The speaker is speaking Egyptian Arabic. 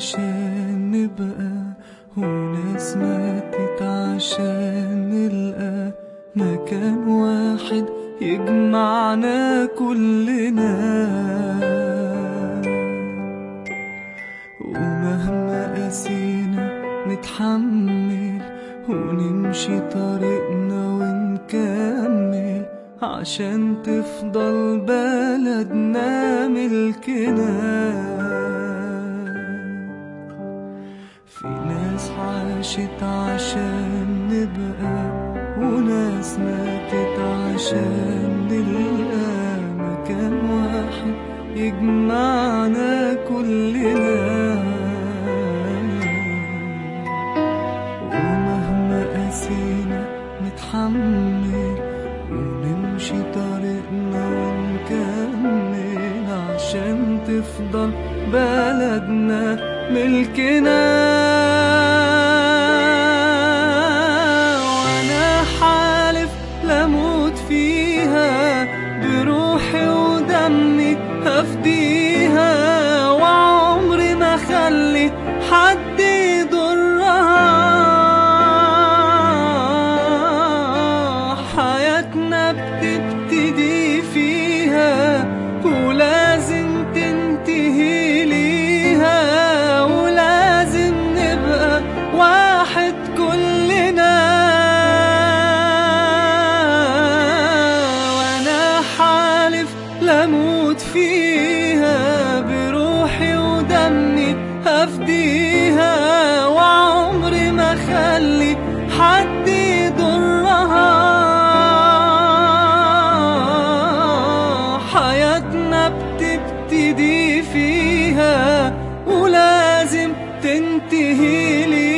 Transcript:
عشان نبقى وناس ماتت عشان نلقى مكان واحد يجمعنا كلنا ومهما قاسينا نتحمل ونمشي طريقنا ونكمل عشان تفضل بلدنا ملكنا في ناس عاشت عشان نبقى وناس ماتت عشان نلقى مكان واحد يجمعنا كلنا ومهما قاسينا نتحمل ونمشي طريقنا ونكمل عشان تفضل بلدنا ملكنا وانا حالف لموت فيها بروحي ودمي هفديها وعمري ما خلي حد يضرها حياتنا بتبتدي فيها ولازم تنتهي ليها ولازم نبقى واحد كلنا وانا حالف لموت فيها بروحي ودمي هفديها وعمري ما خلي حد يضرها حياتنا بتبتدي فيها ولازم تنتهي لي